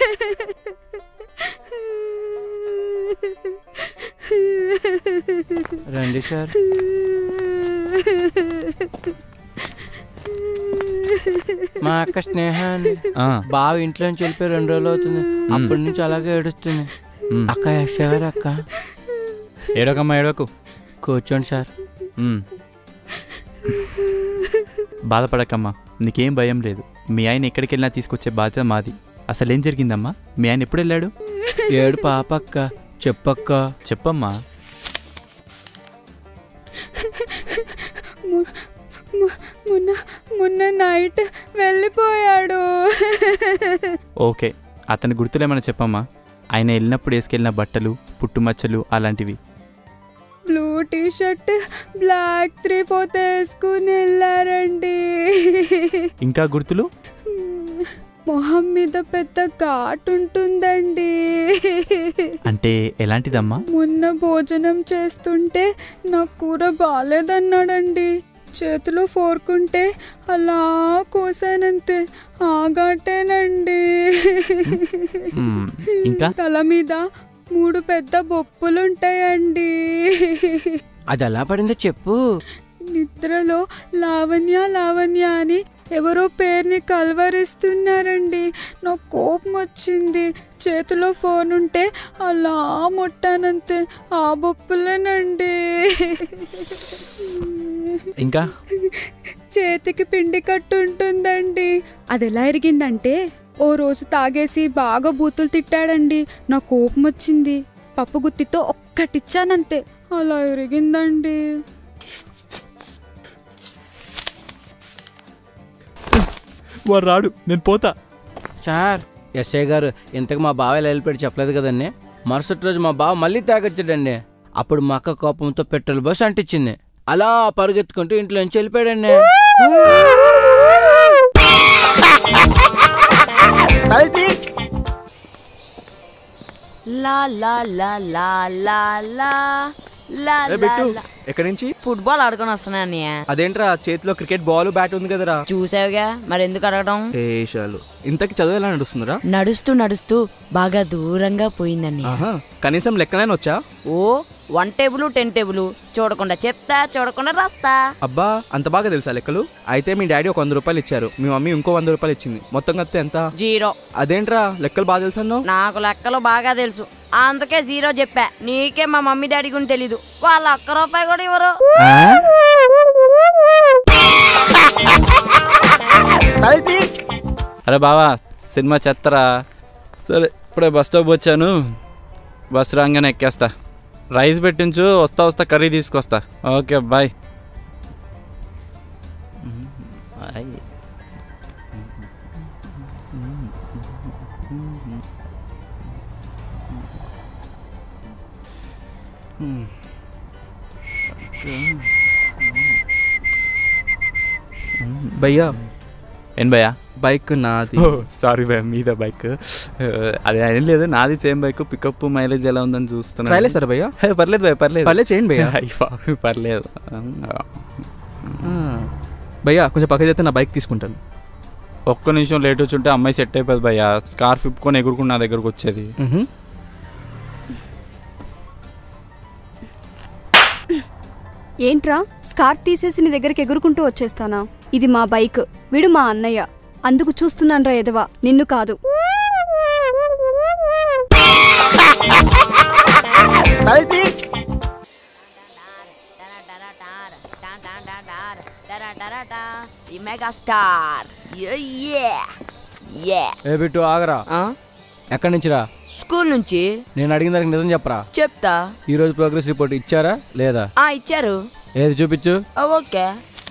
రండి సార్ మా అక్క స్నేహాన్ని ఆ, బావ ఇంట్లో నుంచి వెళ్ళిపోయి రెండు రోజులు అవుతుంది అప్పటి నుంచి అలాగే ఏడుస్తుంది మ్. అక్క యశగారు అక్క ఏడోకమ్మా ఏడోకు కూర్చోండి సార్ మ్. బాధపడకమ్మా నీకేం భయం లేదు మీ ఆయన ఎక్కడికి వెళ్ళినా తీసుకొచ్చే బాధ్యత మాది అసలు ఏం జరిగిందమ్మా మీ ఆయన ఎప్పుడు వెళ్ళాడు ఏడు పాప అక్క చెప్పక్క చెప్పమ్మా ము- ము- మొన్న మొన్న నైట్ వెళ్ళిపోయాడు ఓకే అతని గుర్తులేమన్నా చెప్పమ్మా ఆయన వెళ్ళినప్పుడు వేసుకెళ్ళిన బట్టలు పుట్టుమచ్చలు అలాంటివి blue T shirt black three fourth వేసుకుని వెళ్ళారండి ఇంకా గుర్తులు మొహం మీద పెద్ద ఘాట్ ఉంటుందండి అంటే ఎలాంటిదమ్మా మొన్న భోజనం చేస్తుంటే నా కూర బాగాలేదన్నాడండి చేతిలో ఫోర్కుంటే అలా కోసానంతే ఆగాటేనండి మ్, ఇంకా తల మీద మూడు పెద్ద బొప్పులుంటాయండి అది ఎలా పడిందో చెప్పు నిద్రలో లావణ్య లావణ్య అని ఎవరో పేరుని కలవరిస్తున్నారండి నాకు కోపం వచ్చింది చేతిలో ఫోన్ ఉంటే అలా ముట్టానంతే ఆ బొప్పులేనండి ఇంకా చేతికి పిండి కట్టు ఉంటుందండి అది ఎలా ఎరిగిందంటే ఓ రోజు తాగేసి బాగా బూతులు తిట్టాడండి నా కోపం వచ్చింది పప్పు గుత్తితో ఒక్కటిచ్చానంతే అలా ఎరిగిందండి వాడు రాడు నేను పోతా సార్ ఎస్ఐ గారు ఇంతకు మా బావ ఇలా వెళ్ళిపోయాడు చెప్పలేదు కదండి మరుసటి రోజు మా బావ మళ్ళీ తాగొచ్చాడండి అప్పుడు మా అక్క కోపంతో పెట్రోల్ బస్ అంటించింది అలా పరుగెత్తుకుంటూ ఇంట్లో నుంచి వెళ్ళిపోయాడండి లా లా లా లా లా లా లా ఏ లా బిట్టు లా. ఎక్కడి నుంచి ఫుట్బాల్ ఆడుకొని వస్తున్నా అన్నయ్య అదేంట్రా చేతిలో క్రికెట్ బాల్ బ్యాట్ ఉంది కదరా చూసావుగా మరి ఎందుకు అడగడం ఏషాలు ఇంతకి చదువు ఎలా నడుస్తుందిరా నడుస్తూ నడుస్తూ బాగా దూరంగా పోయిందండి ఆహా కనీసం లెక్కలైనా వచ్చా ఓ వన్ టేబుల్ టెన్ టేబుల్ చూడకుండా చెప్తా చూడకుండా రాస్తా అబ్బా అంత బాగా తెలుసా లెక్కలు అయితే మీ డాడీ ఒక వంద రూపాయలు ఇచ్చారు మీ మమ్మీ ఇంకో వంద రూపాయలు ఇచ్చింది మొత్తం కలిపితే ఎంత జీరో అదేంట్రా లెక్కలు బాగా తెలుసా అన్నావు? నాకు లెక్కలు బాగా తెలుసు అందుకే జీరో చెప్పా నీకే మా మమ్మీ డాడీ గురించి తెలీదు వాళ్ళ ఒక్క రూపాయి కూడా ఇవ్వరు అరే బావా సినిమా చెత్తరా సరే ఇప్పుడే బస్ స్టాప్ వచ్చాను బస్ రాగానే ఎక్కేస్తా రైస్ పెట్టించు వస్తా వస్తా కర్రీ తీసుకొస్తా ఓకే బాయ్ భయ్యా ఏం భయ్యా బైక్ నాది సారీ భయ్య మీద బైక్ అది ఏం లేదు నాది సేమ్ బైక్ పికప్ మైలేజ్ ఎలా ఉందని చూస్తున్నా ట్రైల్ వేస్తారా భయ్యా పర్లేదు భయ్య పర్లేదు పర్లేదు చేయండి భయ్యా అయ్య బాబోయ్, పర్లేదు ఆ. భయ్యా కొంచెం పక్క చేస్తే నా బైక్ తీసుకుంటాను ఒక్క నిమిషం లేట్ వచ్చి ఉంటే అమ్మాయి సెట్ అయిపోయింది భయ్య స్కార్ఫ్ ఇప్పుకొని ఎగురుకుని నా దగ్గరకు వచ్చేది మ్హూ. ఏంట్రా స్కార్ఫ్ తీసేసి నీ దగ్గరికి ఎగురుకుంటూ వచ్చేస్తానా ఇది మా బైక్ వీడు మా అన్నయ్య అందుకు చూస్తున్నాన్రా ఎదవా నిన్ను కాదు ఈ మెగా స్టార్ ఏ బిట్టు ఆగరా ఎక్కడి నుంచిరా స్కూల్ నుంచి నేను అడిగిన దానికి నిజం చెప్పరా చెప్తా ఈ రోజు ప్రోగ్రెస్ రిపోర్ట్ ఇచ్చారా లేదా ఆ ఇచ్చారు ఏది చూపించు ఆ, ఓకే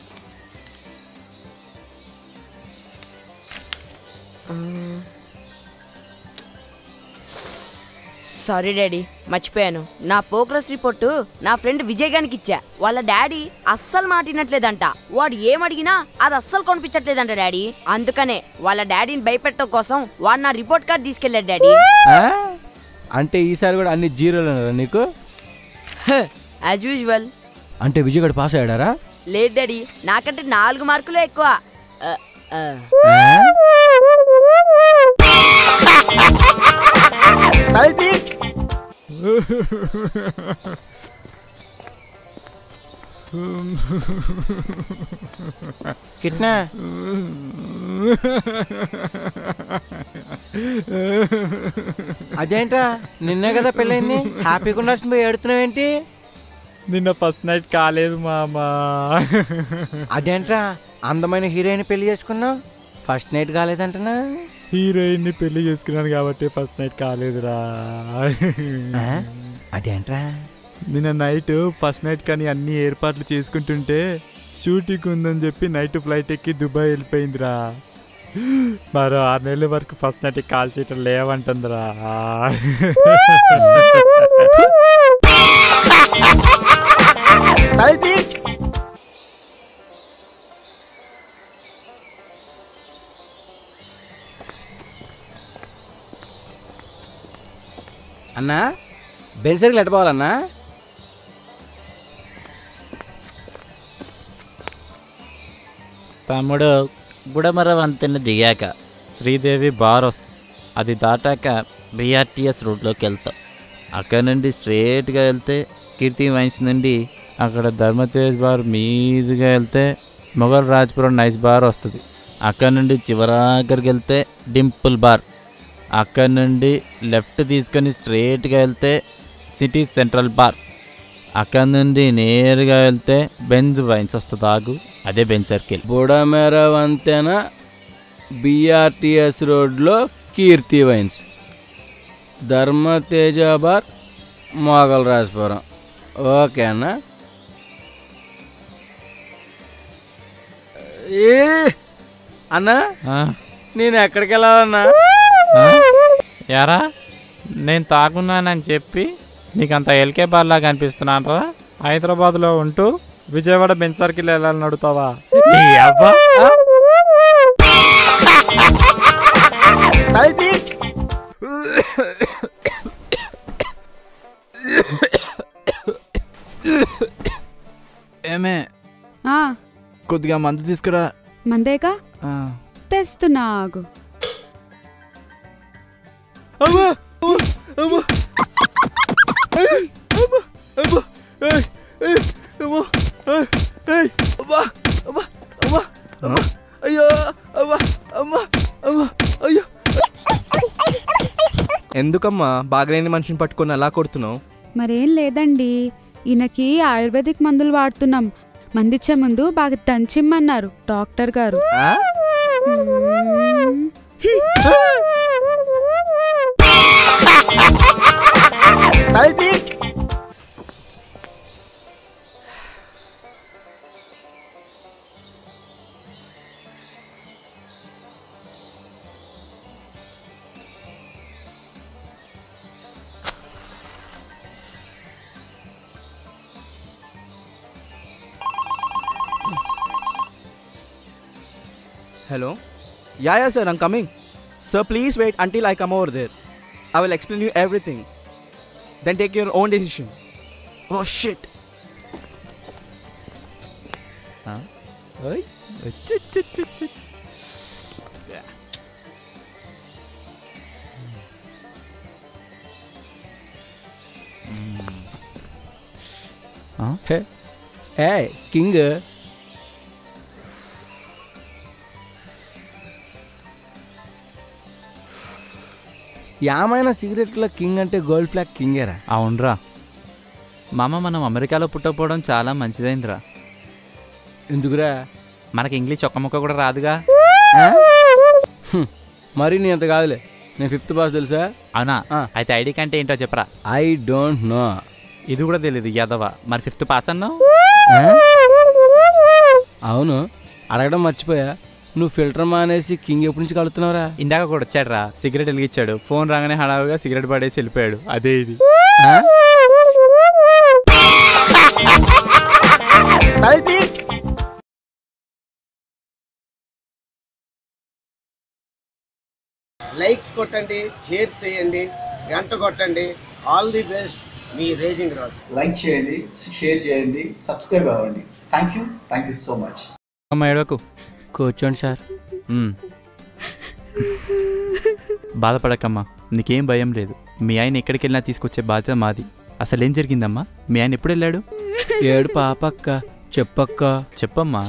సారీ డాడీ మర్చిపోయాను నా ప్రోగ్రెస్ రిపోర్టు నా ఫ్రెండ్ విజయ్ గానికి ఇచ్చా వాళ్ళ డాడీ అస్సలు మాటినట్లేదంట వాడు ఏమడిగినా అది అస్సలు కొనిపించట్లేదంట డాడీ అందుకనే వాళ్ళ డాడీని భయపెట్టడం కోసం వాడు నా రిపోర్ట్ కార్డ్ తీసుకెళ్ళాడు డాడీ ఆ? అంటే ఈసారి కూడా అన్ని జీరోలు నీకు యాజ్ యూజువల్ అంటే విజయగడ్ పాస్ అయ్యాడారా లేదు డాడీ నాకంటే నాలుగు మార్కులే ఎక్కువ ఆ, ఆ. ఆ? కిట్నా అదేంట్రా నిన్నే కదా పెళ్ళైంది హ్యాపీగా ఉండాల్సిన పోయి ఏడుతున్నావేంటి నిన్న ఫస్ట్ నైట్ కాలేదు మామా అదేంట్రా అందమైన హీరోయిన్ పెళ్లి చేసుకున్నావు ఫస్ట్ నైట్ కాలేదంటనా హీరోయిన్ ని పెళ్లి చేసుకున్నాను కాబట్టి ఫస్ట్ నైట్ కాలేదురా ఆ? అదేంట్రా నిన్న నైట్ ఫస్ట్ నైట్ కానీ అన్ని ఏర్పాట్లు చేసుకుంటుంటే షూటింగ్ ఉందని చెప్పి నైట్ ఫ్లైట్ ఎక్కి దుబాయ్ వెళ్ళిపోయిందిరా మరో ఆరు నెలల వరకు ఫస్ట్ నైట్ కాల్ చేయటం లేవంటుందిరా అన్నా బెన్సర్కి ఎట్టపోవాలన్నా తమ్ముడు బుడమర వంతెన దిగాక శ్రీదేవి బార్ వస్తుంది అది దాటాక బిఆర్టీఎస్ రూట్లోకి వెళ్తాం అక్కడ నుండి స్ట్రేట్గా వెళ్తే కీర్తి వైన్స్ నుండి అక్కడ ధర్మతేజ్ బార్ మీదుగా వెళ్తే మొఘల్ రాజ్పురం నైస్ బార్ వస్తుంది అక్కడ నుండి చివరాఖరికి వెళ్తే డింపుల్ బార్ అక్కడ నుండి లెఫ్ట్ తీసుకొని స్ట్రేట్గా వెళ్తే సిటీ సెంట్రల్ బార్ అక్కడ నుండి నేరుగా వెళ్తే బెంజ్ వైన్స్ వస్తుంది ఆగు అదే బెంజ్ సర్కిల్ బుడమెర వంతెన బిఆర్టీఎస్ రోడ్లో Keerthi wines Dharmateja bar Mogalrajapuram okay అన్న ఏ అన్నా ఆ, నేను ఎక్కడికి వెళ్ళాలన్నా ఆ? యారా నేను తాగున్నానని చెప్పి నీకంత ఎల్కే బార్లా కనిపిస్తున్నాను రా హైదరాబాద్లో ఉంటూ విజయవాడ బెంచ్ సర్కిల్ వెళ్ళాలని అడుగుతావా నీ అబ్బా ఏమే ఆ, కొద్దిగా మందు తీసుకురా మందేగా ఆ. తెస్తున్నా ఆగు ఎందుకమ్మా బాగలేని మనిషిని పట్టుకొని అలా కొడుతున్నావు మరేం లేదండి ఈయనకి ఆయుర్వేదిక్ మందులు వాడుతున్నాం మందిచ్చే ముందు బాగా దంచిమ్మన్నారు డాక్టర్ గారు ఆ? మ్మ్. Hello? Yeah, yeah, sir, I'm coming. Sir, please wait until I come over there. I will explain you everything. Then take your own decision. Oh shit. ఓయ్, వచ్చి, వచ్చి, వచ్చి, వచ్చి, వచ్చి. ఏ కింగ్ యామైన సిగరెట్లో కింగ్ అంటే గోల్డ్ ఫ్లాగ్ కింగేరా అవునరా మామ మనం అమెరికాలో పుట్టకపోవడం చాలా మంచిదైందిరా ఎందుకురా మనకి ఇంగ్లీష్ ఒక్క ముక్క కూడా రాదుగా ఆ? హ్మ్. మరి నీ అంత కాదులే నేను ఫిఫ్త్ పాస్ తెలుసా అవునా ఆ. అయితే ఐడి కంటే ఏంటో చెప్పరా ఐ డోంట్ నో ఇది కూడా తెలియదు యాదవ మరి ఫిఫ్త్ పాస్ అన్నావు అవును అడగడం మర్చిపోయా నువ్వు ఫిల్టర్ మానేసి కింగ్ ఎప్పటి నుంచి కలుగుతున్నావురా ఇందాక కూడా వచ్చాడు రా సిగరెట్ వెలిగించాడు ఫోన్ రాగానే హడావుగా సిగరెట్ పడేసి వెళ్ళిపోయాడు అదే ఇది ఆ? లైక్స్ కొట్టండి షేర్ చేయండి గంట కొట్టండి ఆల్ ది బెస్ట్ మీ రేజింగ్ రాజు లైక్ చేయండి షేర్ చేయండి సబ్స్క్రైబ్ అవ్వండి thank you thank you so much అమ్మ ఏడవకు కూర్చోండి సార్ ఉమ్. బాధపడకమ్మా నీకేం భయం లేదు మీ ఆయన ఎక్కడికి వెళ్ళినా తీసుకొచ్చే బాధ్యత మాది అసలు ఏం జరిగిందమ్మా మీ ఆయన ఎప్పుడు వెళ్ళాడు ఏడు పాపక్క చెప్పక్క చెప్పమ్మా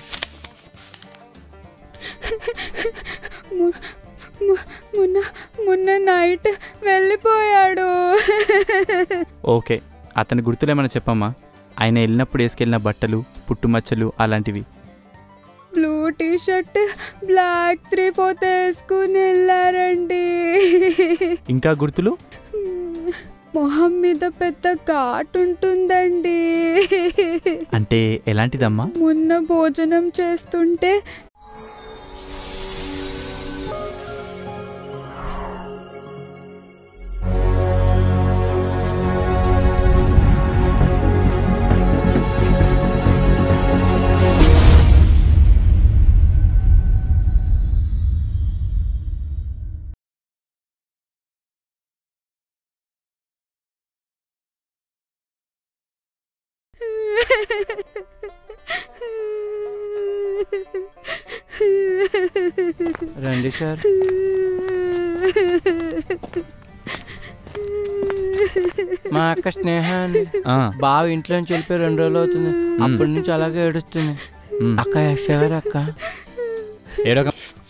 ము- ము- మొన్న మొన్న నైట్ వెళ్ళిపోయాడు ఓకే అతని గుర్తులేమన్నా చెప్పమ్మా ఆయన వెళ్ళినప్పుడు వేసుకెళ్ళిన బట్టలు పుట్టుమచ్చలు అలాంటివి blue T shirt black three fourth వేసుకుని వెళ్ళారండి ఇంకా గుర్తులు మొహం మీద పెద్ద ఘాట్ ఉంటుందండి అంటే ఎలాంటిదమ్మా మొన్న భోజనం చేస్తుంటే రండి సార్ మా అక్క స్నేహాన్ని ఆ, బావ ఇంట్లో నుంచి వెళ్ళిపోయి రెండు రోజులు అవుతుంది అప్పటి నుంచి అలాగే ఏడుస్తుంది మ్. అక్క ఎస్ఐగారు అక్క ఏడొక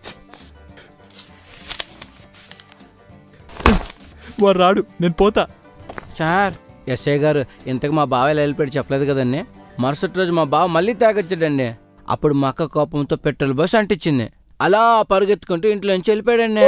వాడు రాడు నేను పోతా సార్ ఎస్ఐ గారు ఇంతకు మా బావ ఇలా వెళ్ళిపోయి చెప్పలేదు కదండి మరుసటి రోజు మా బావ మళ్ళీ తాగొచ్చాడండి అప్పుడు మా అక్క కోపంతో పెట్రోల్ బస్ అంటించింది అలా పరుగెత్తుకుంటూ ఇంట్లో నుంచి వెళ్ళిపోయాడండి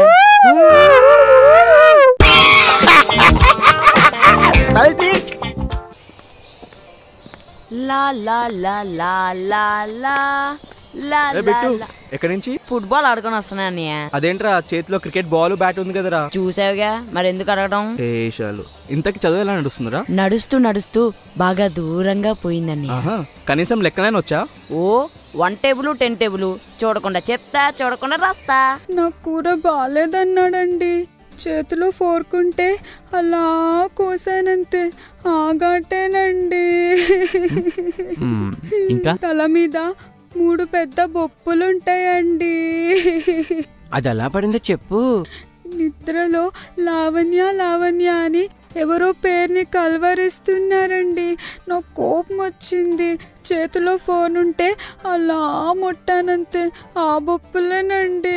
లా లా లా లా లా లా లా ఏ లా బిట్టు లా. ఎక్కడి నుంచి ఫుట్బాల్ ఆడుకొని వస్తున్నా అన్నయ్య అదేంట్రా చేతిలో క్రికెట్ బాల్ బ్యాట్ ఉంది కదరా చూసావుగా మరి ఎందుకు అడగడం ఏషాలు ఇంతకి చదువు ఎలా నడుస్తుందిరా నడుస్తూ నడుస్తూ బాగా దూరంగా పోయిందన్నయ్య ఆహా కనీసం లెక్కలైనా వచ్చా ఓ వన్ టేబుల్ టెన్ టేబుల్ చూడకుండా చెప్తా చూడకుండా రాస్తా నా కూర బాగాలేదన్నాడండి చేతిలో ఫోర్కుంటే అలా కోసానంతే ఆగాటేనండి మ్, ఇంకా తల మీద మూడు పెద్ద బొప్పులుంటాయండి అది ఎలా పడిందో చెప్పు నిద్రలో లావణ్య లావణ్య అని ఎవరో పేరుని కలవరిస్తున్నారండి నాకు కోపం వచ్చింది చేతిలో ఫోన్ ఉంటే అలా ముట్టానంతే ఆ బొప్పులేనండి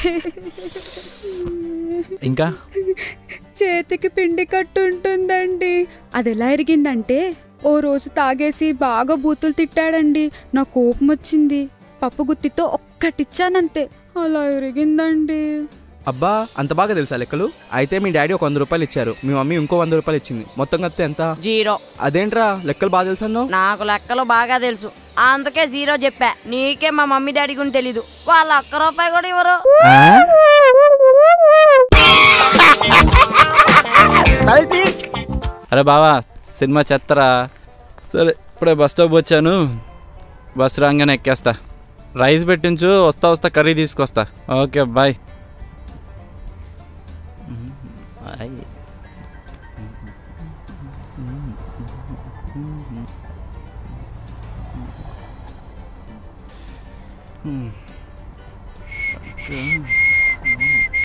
ఇంకా చేతికి పిండి కట్టు ఉంటుందండి అది ఎలా ఎరిగిందంటే ఓ రోజు తాగేసి బాగా బూతులు తిట్టాడండి నా కోపం వచ్చింది పప్పు గుత్తితో ఒక్కటిచ్చానంతే అలా ఎరిగిందండి అబ్బా అంత బాగా తెలుసా లెక్కలు అయితే మీ డాడీ ఒక వంద రూపాయలు ఇచ్చారు మీ మమ్మీ ఇంకో వంద రూపాయలు ఇచ్చింది మొత్తం కలిపితే ఎంత జీరో అదేంట్రా లెక్కలు బాగా తెలుసు అన్నావు నాకు లెక్కలు బాగా తెలుసు అందుకే జీరో చెప్పా నీకే మా మమ్మీ డాడీ గురించి తెలీదు వాళ్ళ ఒక్క రూపాయి కూడా ఇవ్వరు అరే బావా సినిమా చెత్తరా సరే ఇప్పుడే బస్ స్టాప్ వచ్చాను బస్ రాగానే ఎక్కేస్తా రైస్ పెట్టించు వస్తా వస్తా కర్రీ తీసుకొస్తా ఓకే బాయ్ Hmm.